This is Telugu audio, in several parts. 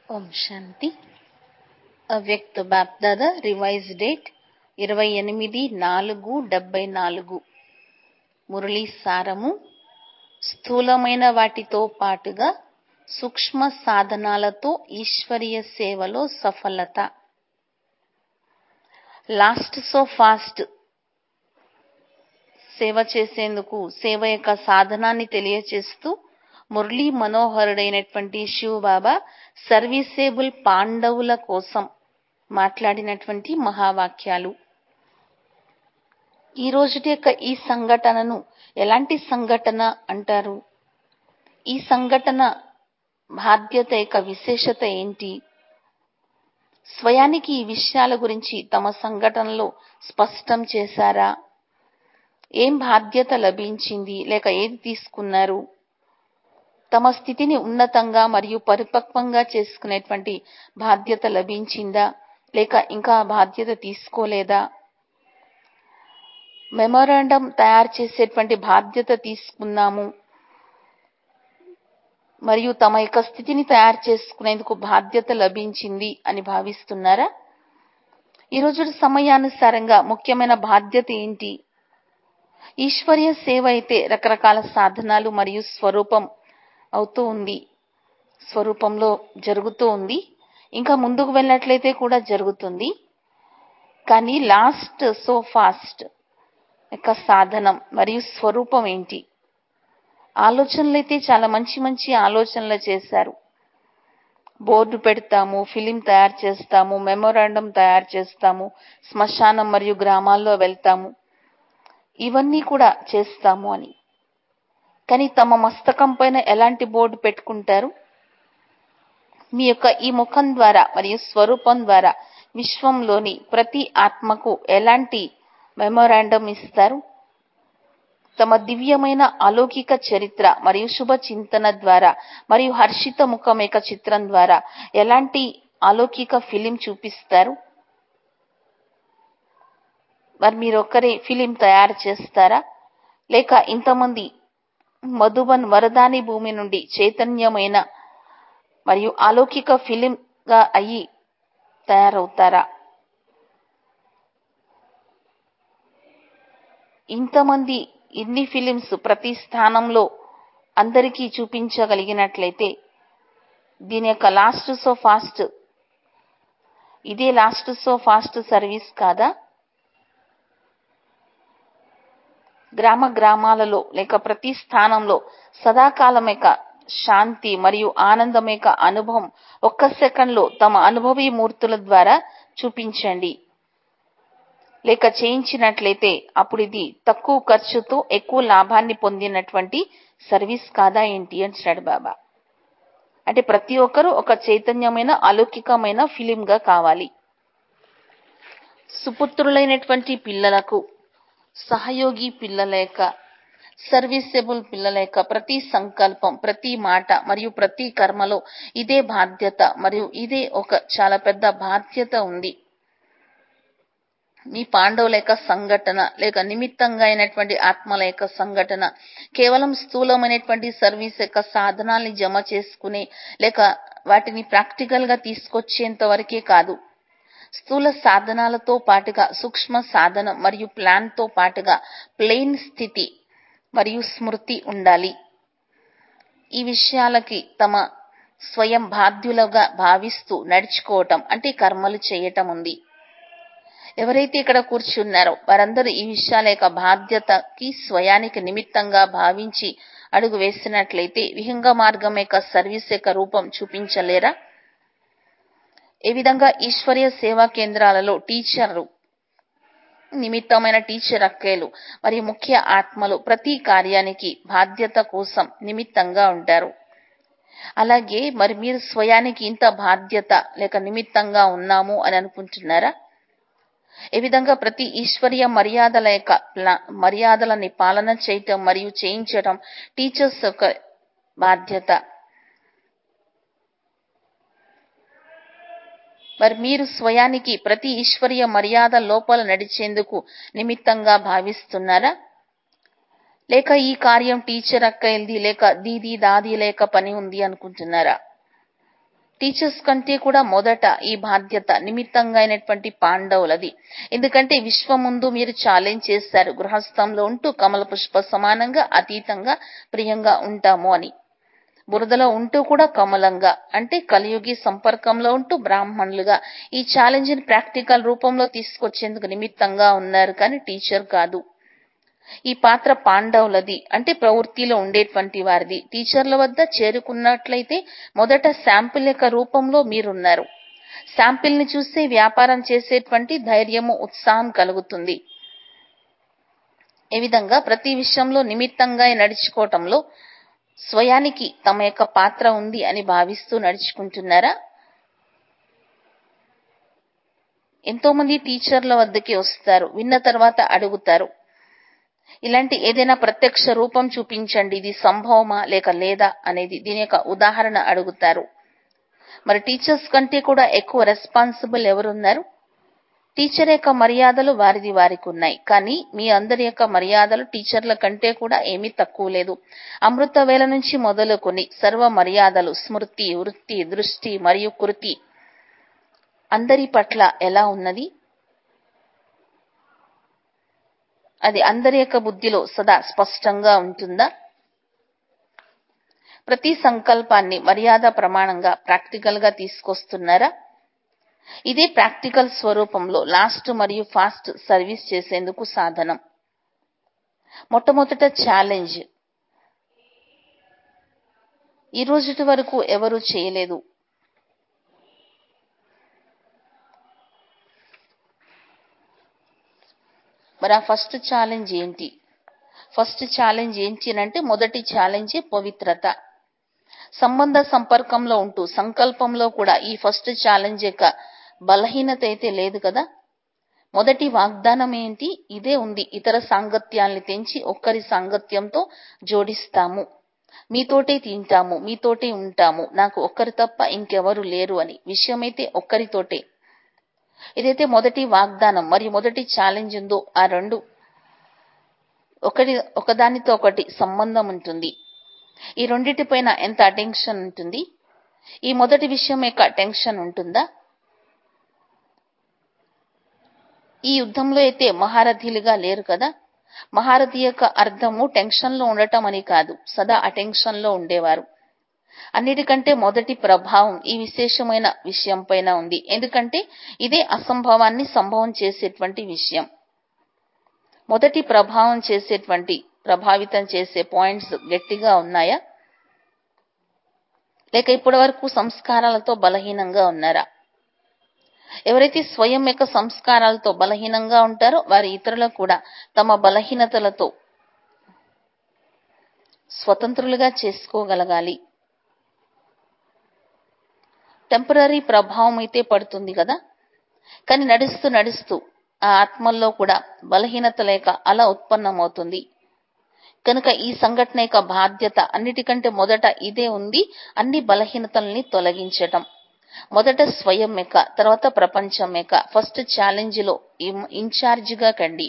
ఓం శాంతి అవ్యక్త బాప్దాద రివైజ్ డేట్ ఇరవై ఎనిమిది నాలుగు డెబ్బై నాలుగు మురళీ సారము స్థూలమైన వాటితో పాటుగా సూక్ష్మ సాధనాలతో ఈశ్వరీయ సేవలో సఫలత లాస్ట్ సో ఫాస్ట్ సేవ చేసేందుకు సేవ యొక్క సాధనాన్ని తెలియచేస్తూ మురళీ మనోహరుడైనటువంటి శివబాబా సర్వీసేబుల్ పాండవుల కోసం మాట్లాడినటువంటి మహావాక్యాలు ఈ రోజుటి యొక్క ఈ సంఘటనను ఎలాంటి సంఘటన అంటారు ఈ సంఘటన బాధ్యత యొక్క విశేషత ఏంటి స్వయానికి ఈ విషయాల గురించి తమ సంఘటనలో స్పష్టం చేశారా ఏం బాధ్యత లభించింది లేక ఏది తీసుకున్నారు తమ స్థితిని ఉన్నతంగా మరియు పరిపక్వంగా చేసుకునేటువంటి బాధ్యత లభించిందా లేక ఇంకా బాధ్యత తీసుకోలేదా మెమోరాండం తయారు చేసేటువంటి బాధ్యత తీసుకున్నాము మరియు తమ యొక్క స్థితిని తయారు చేసుకునేందుకు బాధ్యత లభించింది అని భావిస్తున్నారా ఈరోజు సమయానుసారంగా ముఖ్యమైన బాధ్యత ఏంటి ఈశ్వర్య సేవ అయితే రకరకాల సాధనాలు మరియు స్వరూపం అవుతూ ఉంది స్వరూపంలో జరుగుతూ ఉంది ఇంకా ముందుకు వెళ్ళినట్లయితే కూడా జరుగుతుంది కానీ లాస్ట్ సో ఫాస్ట్ యొక్క సాధనం మరియు స్వరూపం ఏంటి ఆలోచనలు అయితే చాలా మంచి మంచి ఆలోచనలు చేశారు బోర్డు పెడతాము ఫిలిం తయారు చేస్తాము మెమోరాండం తయారు చేస్తాము శ్మశానం మరియు గ్రామాల్లో వెళ్తాము ఇవన్నీ కూడా చేస్తాము అని కానీ తమ మస్తకం పైన ఎలాంటి బోర్డు పెట్టుకుంటారు మీ యొక్క ఈ ముఖం ద్వారా మరియు స్వరూపం ద్వారా విశ్వంలోని ప్రతి ఆత్మకు ఎలాంటి మెమోరాండం ఇస్తారు తమ దివ్యమైన అలౌకిక చరిత్ర మరియు శుభ చింతన ద్వారా మరియు హర్షిత ముఖం యొక్క చిత్రం ద్వారా ఎలాంటి అలౌకిక ఫిలిం చూపిస్తారు మరి మీరు ఒక్కరే ఫిలిం తయారు చేస్తారా లేక ఇంతమంది మధుబన్ వరదాని భూమి నుండి చైతన్యమైన మరియు అలౌకిక ఫిలింగా అయ్యి తయారవుతారా ఇంతమంది ఇన్ని ఫిలిమ్స్ ప్రతి స్థానంలో అందరికీ చూపించగలిగినట్లయితే దీని యొక్క లాస్ట్ సో ఫాస్ట్ ఇదే లాస్ట్ సో ఫాస్ట్ సర్వీస్ కాదా గ్రామ గ్రామాలలో లేక ప్రతి స్థానంలో సదాకాలం యొక్క శాంతి మరియు ఆనందం యొక్క అనుభవం ఒక్క సెకండ్లో తమ అనుభవీ మూర్తుల ద్వారా చూపించండి లేక చేయించినట్లయితే అప్పుడు ఇది తక్కువ ఖర్చుతో ఎక్కువ లాభాన్ని పొందినటువంటి సర్వీస్ కాదా ఏంటి అంటాడు బాబా అంటే ప్రతి ఒక్కరూ ఒక చైతన్యమైన అలౌకికమైన ఫిలింగా కావాలి సుపుత్రులైనటువంటి పిల్లలకు సహయోగి పిల్లల యొక్క సర్వీసెబుల్ పిల్లల యొక్క ప్రతి సంకల్పం ప్రతి మాట మరియు ప్రతి కర్మలో ఇదే బాధ్యత మరియు ఇదే ఒక చాలా పెద్ద బాధ్యత ఉంది మీ పాండవుల యొక్క సంఘటన లేక నిమిత్తంగా అయినటువంటి ఆత్మల యొక్క సంఘటన కేవలం స్థూలమైనటువంటి సర్వీస్ యొక్క సాధనాల్ని జమ చేసుకునే లేక వాటిని ప్రాక్టికల్ గా తీసుకొచ్చేంత వరకే కాదు స్థూల సాధనాలతో పాటుగా సూక్ష్మ సాధనం మరియు ప్లాన్ తో పాటుగా ప్లెయిన్ స్థితి మరియు స్మృతి ఉండాలి ఈ విషయాలకి తమ స్వయం బాధ్యులుగా భావిస్తూ నడుచుకోవటం అంటే కర్మలు చేయటం ఉంది ఎవరైతే ఇక్కడ కూర్చున్నారో వారందరూ ఈ విషయాల యొక్క బాధ్యతకి స్వయానికి నిమిత్తంగా భావించి అడుగు వేసినట్లయితే విహంగ మార్గం యొక్క సర్వీస్ యొక్క రూపం చూపించలేరా ఏ విధంగా ఈశ్వర్య సేవా కేంద్రాలలో టీచర్లు నిమిత్తమైన టీచర్ అక్కలు మరియు ముఖ్య ఆత్మలు ప్రతి కార్యానికి బాధ్యత కోసం నిమిత్తంగా ఉంటారు అలాగే మరి మీరు స్వయానికి ఇంత బాధ్యత లేక నిమిత్తంగా ఉన్నాము అని అనుకుంటున్నారా ఏ విధంగా ప్రతి ఈశ్వరీయ మర్యాదల యొక్క మర్యాదలని పాలన చేయటం మరియు చేయించటం టీచర్స్ యొక్క బాధ్యత మరి మీరు స్వయానికి ప్రతి ఈశ్వరీయ మర్యాద లోపల నడిచేందుకు నిమిత్తంగా భావిస్తున్నారా లేక ఈ కార్యం టీచర్ అక్కయింది లేక దీది దాది లేక పని ఉంది అనుకుంటున్నారా టీచర్స్ కంటే కూడా మొదట ఈ బాధ్యత నిమిత్తంగా అయినటువంటి పాండవులది ఎందుకంటే విశ్వం ముందు మీరు ఛాలెంజ్ చేశారు గృహస్థంలో ఉంటూ కమల పుష్ప సమానంగా అతీతంగా ప్రియంగా ఉంటాము అని బురదలో ఉంటూ కూడా కమలంగా అంటే కలియుగి సంపర్కంలో ఉంటూ బ్రాహ్మణులుగా ఈ ఛాలెంజ్ ని ప్రాక్టికల్ రూపంలో తీసుకొచ్చేందుకు నిమిత్తంగా ఉన్నారు కానీ టీచర్ కాదు ఈ పాత్ర పాండవులది అంటే ప్రవృత్తిలో ఉండేటువంటి వారిది టీచర్ల వద్ద చేరుకున్నట్లయితే మొదట శాంపిల్ యొక్క రూపంలో మీరున్నారు శాంపిల్ ని చూస్తే వ్యాపారం చేసేటువంటి ధైర్యము ఉత్సాహం కలుగుతుంది ఈ విధంగా ప్రతి విషయంలో నిమిత్తంగా నడుచుకోవటంలో స్వయానికి తమ యొక్క పాత్ర ఉంది అని భావిస్తూ నడుచుకుంటున్నారా ఎంతో మంది టీచర్ల వద్దకి వస్తారు విన్న తర్వాత అడుగుతారు ఇలాంటి ఏదైనా ప్రత్యక్ష రూపం చూపించండి ఇది సంభవమా లేక లేదా అనేది దీని యొక్క ఉదాహరణ అడుగుతారు మరి టీచర్స్ కంటే కూడా ఎక్కువ రెస్పాన్సిబుల్ ఎవరున్నారు టీచర్ యొక్క మర్యాదలు వారిది వారికి ఉన్నాయి కానీ మీ అందరి యొక్క మర్యాదలు టీచర్ల కంటే కూడా ఏమీ తక్కువ లేదు అమృత వేల నుంచి మొదలుకొని సర్వ మర్యాదలు స్మృతి వృత్తి దృష్టి మరియు కృతి అందరి పట్ల ఎలా ఉన్నది అది అందరి యొక్క బుద్ధిలో సదా స్పష్టంగా ఉంటుందా ప్రతి సంకల్పాన్ని మర్యాద ప్రమాణంగా ప్రాక్టికల్ గా తీసుకొస్తున్నారా ఇదే ప్రాక్టికల్ స్వరూపంలో లాస్ట్ మరియు ఫాస్ట్ సర్వీస్ చేసేందుకు సాధనం మొట్టమొదట ఛాలెంజ్ ఈ రోజుటి వరకు ఎవరు చేయలేదు మరి ఆ ఫస్ట్ ఛాలెంజ్ ఏంటి ఫస్ట్ ఛాలెంజ్ ఏంటి అంటే మొదటి ఛాలెంజ్ పవిత్రత సంబంధ సంపర్కంలో ఉంటూ సంకల్పంలో కూడా ఈ ఫస్ట్ ఛాలెంజ్ యొక్క బలహీనత అయితే లేదు కదా మొదటి వాగ్దానం ఏంటి ఇదే ఉంది ఇతర సాంగత్యాల్ని తెంచి ఒక్కరి సాంగత్యంతో జోడిస్తాము మీతోటే తింటాము మీతోటే ఉంటాము నాకు ఒక్కరి తప్ప ఇంకెవరు లేరు అని విషయమైతే ఒక్కరితోటే ఇదైతే మొదటి వాగ్దానం మరియు మొదటి ఛాలెంజ్ ఉందో ఆ రెండు ఒకటి ఒకదానితో ఒకటి సంబంధం ఉంటుంది ఈ రెండిటిపైన ఎంత అటెన్షన్ ఉంటుంది ఈ మొదటి విషయం యొక్క టెన్షన్ ఉంటుందా ఈ యుద్ధంలో అయితే మహారథీలుగా లేరు కదా మహారథి యొక్క అర్థము టెన్షన్ లో ఉండటం అని కాదు సదా అటెన్షన్ లో ఉండేవారు అన్నిటికంటే మొదటి ప్రభావం ఈ విశేషమైన విషయం పైన ఉంది ఎందుకంటే ఇదే అసంభవాన్ని సంభవం చేసేటువంటి విషయం మొదటి ప్రభావం చేసేటువంటి ప్రభావితం చేసే పాయింట్స్ గట్టిగా ఉన్నాయా లేక ఇప్పటి వరకు సంస్కారాలతో బలహీనంగా ఉన్నారా ఎవరైతే స్వయం యొక్క సంస్కారాలతో బలహీనంగా ఉంటారో వారి ఇతరులకు కూడా తమ బలహీనతలతో స్వతంత్రులుగా చేసుకోగలగాలి టెంపరీ ప్రభావం అయితే పడుతుంది కదా కానీ నడుస్తూ నడుస్తూ ఆ ఆత్మల్లో కూడా బలహీనత లేక అలా ఉత్పన్నమవుతుంది కనుక ఈ సంఘటన యొక్క బాధ్యత అన్నిటికంటే మొదట ఇదే ఉంది అన్ని బలహీనతల్ని తొలగించటం మొదట స్వయం యొక్క తర్వాత ప్రపంచం యొక్క ఫస్ట్ ఛాలెంజ్ లో ఇన్ఛార్జిగా కండి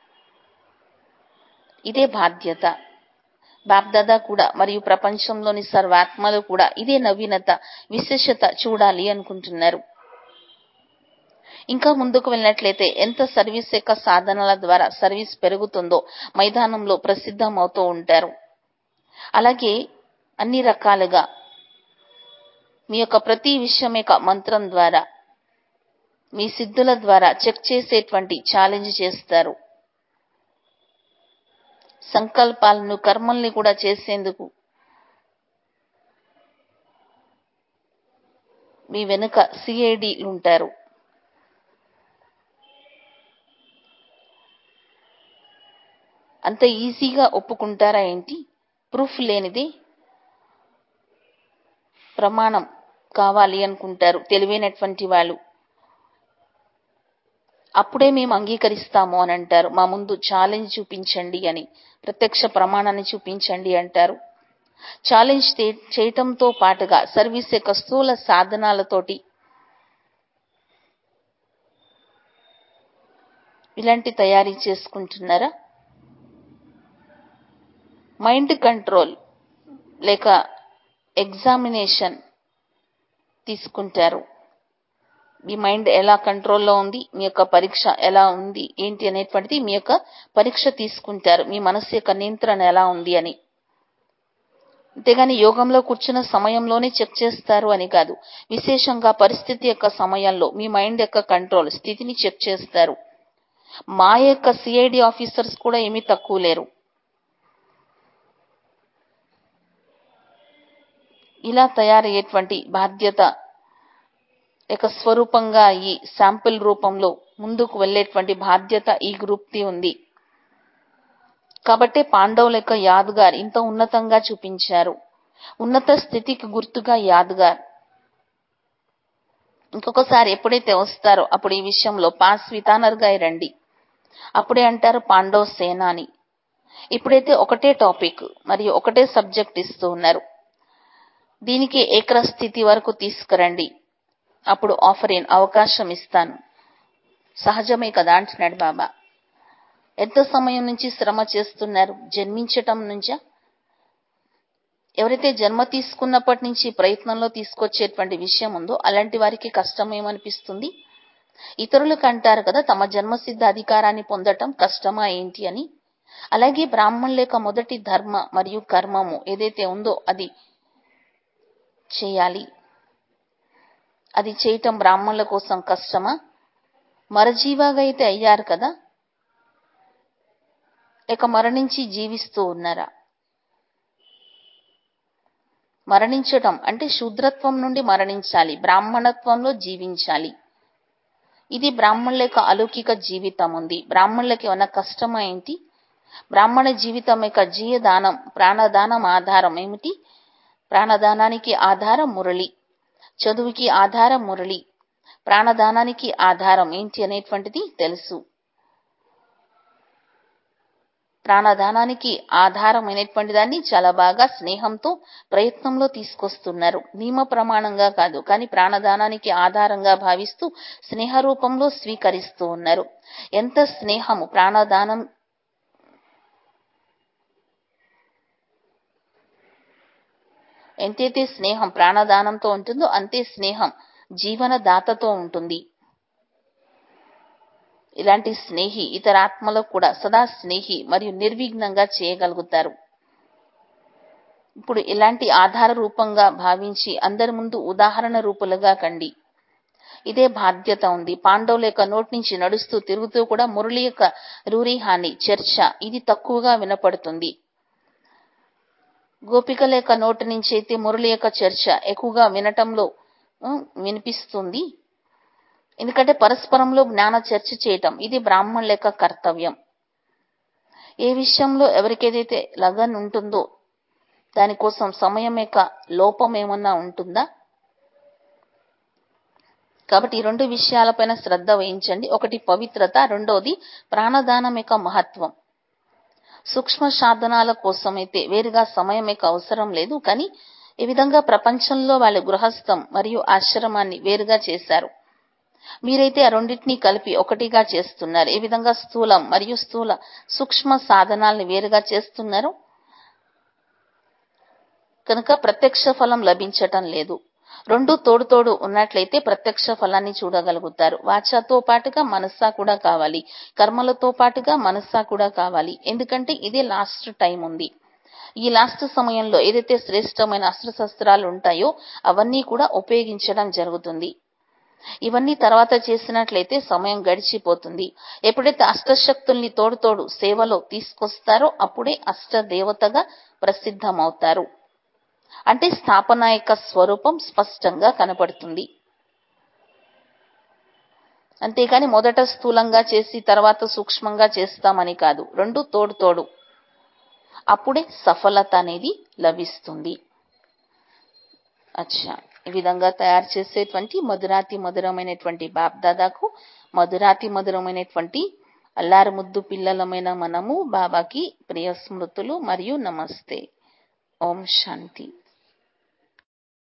ఇదే బాధ్యత బాబ్దాదా కూడా మరియు ప్రపంచంలోని సర్వాత్మలు కూడా ఇదే నవీనత విశేషత చూడాలి అనుకుంటున్నారు ఇంకా ముందుకు వెళ్ళినట్లయితే ఎంత సర్వీస్ యొక్క సాధనాల ద్వారా సర్వీస్ పెరుగుతుందో మైదానంలో ప్రసిద్ధం అవుతూ ఉంటారు అలాగే అన్ని రకాలుగా మీ యొక్క ప్రతి విషయం యొక్క మంత్రం ద్వారా మీ సిద్ధుల ద్వారా చెక్ చేసేటువంటి ఛాలెంజ్ చేస్తారు సంకల్పాలను కర్మల్ని కూడా చేసేందుకు మీ వెనుక సిఐడిలు ఉంటారు అంత ఈజీగా ఒప్పుకుంటారా ఏంటి ప్రూఫ్ లేనిది ప్రమాణం కావాలి అనుకుంటారు తెలివైనటువంటి వాళ్ళు అప్పుడే మేము అంగీకరిస్తాము అని అంటారు మా ముందు ఛాలెంజ్ చూపించండి అని ప్రత్యక్ష ప్రమాణాన్ని చూపించండి అంటారు ఛాలెంజ్ చేయటంతో పాటుగా సర్వీస్ యొక్క స్థూల సాధనాలతోటి ఇలాంటి తయారీ చేసుకుంటున్నారా మైండ్ కంట్రోల్ లేక ఎగ్జామినేషన్ తీసుకుంటారు మీ మైండ్ ఎలా కంట్రోల్లో ఉంది మీ యొక్క పరీక్ష ఎలా ఉంది ఏంటి అనేటువంటిది మీ యొక్క పరీక్ష తీసుకుంటారు మీ మనసు యొక్క నియంత్రణ ఎలా ఉంది అని అంతేగాని యోగంలో కూర్చున్న సమయంలోనే చెక్ చేస్తారు అని కాదు విశేషంగా పరిస్థితి యొక్క సమయంలో మీ మైండ్ యొక్క కంట్రోల్ స్థితిని చెక్ చేస్తారు మా యొక్క సిఐడి ఆఫీసర్స్ కూడా ఏమీ తక్కువ లేరు ఇలా తయారయ్యేటువంటి బాధ్యత యొక్క స్వరూపంగా ఈ శాంపిల్ రూపంలో ముందుకు వెళ్ళేటువంటి బాధ్యత ఈ గ్రూప్ది ఉంది కాబట్టే పాండవుల యొక్క యాద్గార్ ఇంత ఉన్నతంగా చూపించారు ఉన్నత స్థితికి గుర్తుగా యాద్గార్ ఇంకొకసారి ఎప్పుడైతే వస్తారో అప్పుడు ఈ విషయంలో పాస్ వితానర్గా రండి అప్పుడే అంటారు పాండవ సేనాని ఇప్పుడైతే ఒకటే టాపిక్ మరియు ఒకటే సబ్జెక్ట్ ఇస్తూ ఉన్నారు దీనికి ఏకర స్థితి వరకు తీసుకురండి అప్పుడు ఆఫరిన్ అవకాశం ఇస్తాను సహజమే కదా అంటున్నాడు బాబా ఎంత సమయం నుంచి శ్రమ చేస్తున్నారు జన్మించటం నుంచా ఎవరైతే జన్మ తీసుకున్నప్పటి నుంచి ప్రయత్నంలో తీసుకొచ్చేటువంటి విషయం ఉందో అలాంటి వారికి కష్టం ఏమనిపిస్తుంది ఇతరులకు అంటారు కదా తమ జన్మసిద్ధ అధికారాన్ని పొందటం కష్టమా ఏంటి అని అలాగే బ్రాహ్మణుల యొక్క మొదటి ధర్మ మరియు కర్మము ఏదైతే ఉందో అది చేయాలి అది చేయటం బ్రాహ్మణుల కోసం కష్టమా మరజీవాగా అయితే అయ్యారు కదా లేక మరణించి జీవిస్తూ ఉన్నారా మరణించటం అంటే శూద్రత్వం నుండి మరణించాలి బ్రాహ్మణత్వంలో జీవించాలి ఇది బ్రాహ్మణుల యొక్క అలౌకిక జీవితం ఉంది బ్రాహ్మణులకి ఏమన్నా కష్టమా ఏంటి బ్రాహ్మణ జీవితం యొక్క జీయదానం ప్రాణదానం ఆధారం ఏమిటి ప్రాణదానానికి ఆధారం మురళి చదువుకి ఆధారం మురళి ప్రాణదానానికి ఆధారం ఏంటి అనేటువంటిది తెలుసు ప్రాణదానానికి ఆధారమైనటువంటి దాన్ని చాలా బాగా స్నేహంతో ప్రయత్నంలో తీసుకొస్తున్నారు నియమ ప్రమాణంగా కాదు కానీ ప్రాణదానానికి ఆధారంగా భావిస్తూ స్నేహ రూపంలో స్వీకరిస్తూ ఉన్నారు ఎంత స్నేహము ప్రాణదానం ఎంతైతే స్నేహం ప్రాణదానంతో ఉంటుందో అంతే స్నేహం జీవనదాతతో ఉంటుంది ఇలాంటి స్నేహి ఇతర ఆత్మలకు కూడా సదా స్నేహి మరియు నిర్విఘ్నంగా చేయగలుగుతారు ఇప్పుడు ఇలాంటి ఆధార రూపంగా భావించి అందరి ముందు ఉదాహరణ రూపులుగా కండి ఇదే బాధ్యత ఉంది పాండవుల యొక్క నోటి నుంచి నడుస్తూ తిరుగుతూ కూడా మురళి యొక్క రూరిహాని చర్చ ఇది తక్కువగా వినపడుతుంది గోపికల యొక్క నోటి నుంచి అయితే మురళి యొక్క చర్చ ఎక్కువగా వినటంలో వినిపిస్తుంది ఎందుకంటే పరస్పరంలో జ్ఞాన చర్చ చేయటం ఇది బ్రాహ్మణుల యొక్క కర్తవ్యం ఏ విషయంలో ఎవరికేదైతే లగన్ ఉంటుందో దానికోసం సమయం యొక్క లోపం ఏమన్నా ఉంటుందా కాబట్టి ఈ రెండు విషయాలపైన శ్రద్ధ వహించండి ఒకటి పవిత్రత రెండోది ప్రాణదానం యొక్క మహత్వం సూక్ష్మ సాధనాల కోసం అయితే వేరుగా సమయం యొక్క అవసరం లేదు కానీ ఈ విధంగా ప్రపంచంలో వాళ్ళు గృహస్థం మరియు ఆశ్రమాన్ని వేరుగా చేశారు మీరైతే ఆ రెండింటినీ కలిపి ఒకటిగా చేస్తున్నారు ఏ విధంగా స్థూలం మరియు స్థూల సూక్ష్మ సాధనాల్ని వేరుగా చేస్తున్నారు కనుక ప్రత్యక్ష ఫలం లభించటం లేదు రెండు తోడు తోడు ఉన్నట్లయితే ప్రత్యక్ష ఫలాన్ని చూడగలుగుతారు వాచాతో పాటుగా మనస్సా కూడా కావాలి కర్మలతో పాటుగా మనస్సా కూడా కావాలి ఎందుకంటే ఇదే లాస్ట్ టైం ఉంది ఈ లాస్ట్ సమయంలో ఏదైతే శ్రేష్టమైన అస్త్రశస్త్రాలు ఉంటాయో అవన్నీ కూడా ఉపయోగించడం జరుగుతుంది ఇవన్నీ తర్వాత చేసినట్లయితే సమయం గడిచిపోతుంది ఎప్పుడైతే అష్టశక్తుల్ని తోడు తోడు సేవలో తీసుకొస్తారో అప్పుడే అష్ట దేవతగా ప్రసిద్ధమవుతారు అంటే స్థాపన యొక్క స్వరూపం స్పష్టంగా కనపడుతుంది అంతేకాని మొదట స్థూలంగా చేసి తర్వాత సూక్ష్మంగా చేస్తామని కాదు రెండు తోడు తోడు అప్పుడే సఫలత అనేది లభిస్తుంది అచ్చా ఈ విధంగా తయారు చేసేటువంటి మధురాతి మధురమైనటువంటి బాబ్దాదాకు మధురాతి మధురమైనటువంటి అల్లారు ముద్దు పిల్లలమైన మనము బాబాకి ప్రియ స్మృతులు మరియు నమస్తే ఓం శాంతి